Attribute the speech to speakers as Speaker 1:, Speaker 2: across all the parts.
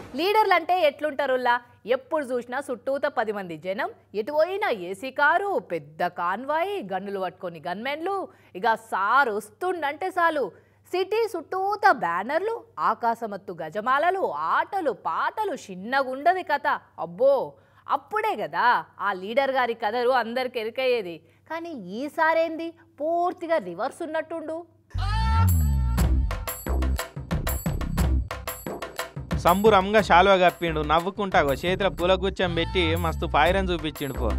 Speaker 1: లీడర్లు అంటే ఎట్లుంటారులా ఎప్పుడు చూసినా చుట్టూత పది మంది జనం ఎటు పోయినా ఏసీ కారు పెద్ద కాన్వాయి గన్నులు పట్టుకొని గన్మెన్లు ఇక సార్ వస్తుండంటే చాలు సిటీ చుట్టూత బ్యానర్లు ఆకాశమత్తు గజమాలలు ఆటలు పాటలు చిన్నగుండది కథ అబ్బో అప్పుడే కదా ఆ లీడర్ గారి కథలు అందరికి ఎరికయ్యేది కానీ ఈసారేంది పూర్తిగా రివర్స్ ఉన్నట్టుండు
Speaker 2: సంబురంగా శాలువ కప్పిండు నవ్వుకుంటాగో చేతిలో పూల గుచ్చం పెట్టి మస్తు పాయిరం చూపించిండు పో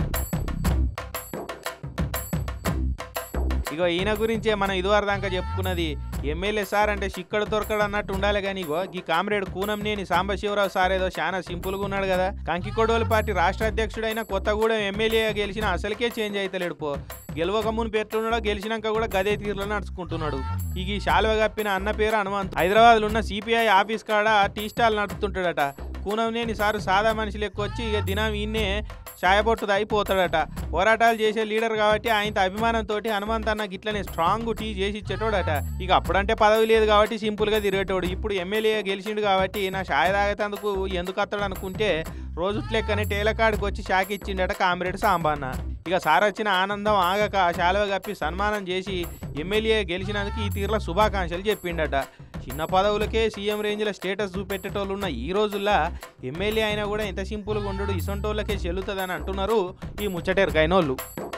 Speaker 2: ఇగో ఈయన గురించే మనం ఇదివరదాకా చెప్పుకున్నది ఎమ్మెల్యే సార్ అంటే చిక్కడు దొరకడు అన్నట్టు ఉండాలి కానీ ఇగో ఈ కామ్రేడ్ కూనంనేని సాంబశివరావు సార్ ఏదో చాలా సింపుల్గా ఉన్నాడు కదా కంకికొడవలి పార్టీ రాష్ట్ర అధ్యక్షుడైన కొత్తగూడెం ఎమ్మెల్యే గెలిచిన అసలుకే చేంజ్ అయితలేడు పో గెలవక మును పెట్టున్నాడో గెలిచినాక కూడా గదే తీరులో నడుచుకుంటున్నాడు ఇక ఈ శాలువ కప్పిన అన్న పేరు హనుమంత్ హైదరాబాద్లో ఉన్న సిపిఐ ఆఫీస్ కాడ టీ స్టాల్ నడుపుతుంటాడట కూనంనేని సారు సాదా మనిషి లెక్క వచ్చి ఇక దినం ఈయన్నే ఛాయబొట్టుది అయిపోతాడట పోరాటాలు చేసే లీడర్ కాబట్టి ఆయన అభిమానంతో హనుమంత్ అన్న గిట్లనే స్ట్రాంగ్ టీ చేసి ఇచ్చేటోడట ఇక అప్పుడంటే పదవి లేదు కాబట్టి సింపుల్గా తిరిగేటోడు ఇప్పుడు ఎమ్మెల్యే గెలిచిండు కాబట్టి నా ఛాయ్ తాగేందుకు ఎందుకు వస్తాడు అనుకుంటే రోజు లెక్కనే టేలకాడికి వచ్చి షాక్ ఇచ్చిండట కామ్రేడ్ సాంబన్న ఇక సార్ వచ్చిన ఆనందం ఆగక శాలువ కప్పి సన్మానం చేసి ఎమ్మెల్యే గెలిచినందుకు ఈ తీరులో శుభాకాంక్షలు చెప్పిండట చిన్న పదవులకే సీఎం రేంజ్లో స్టేటస్ చూపెట్టేటోళ్ళు ఉన్న ఈ రోజుల్లో ఎమ్మెల్యే అయినా కూడా ఇంత సింపుల్గా ఉండడు ఇసొంటోళ్ళకే చెల్లుతుందని అంటున్నారు ఈ ముచ్చటెరకైనోళ్ళు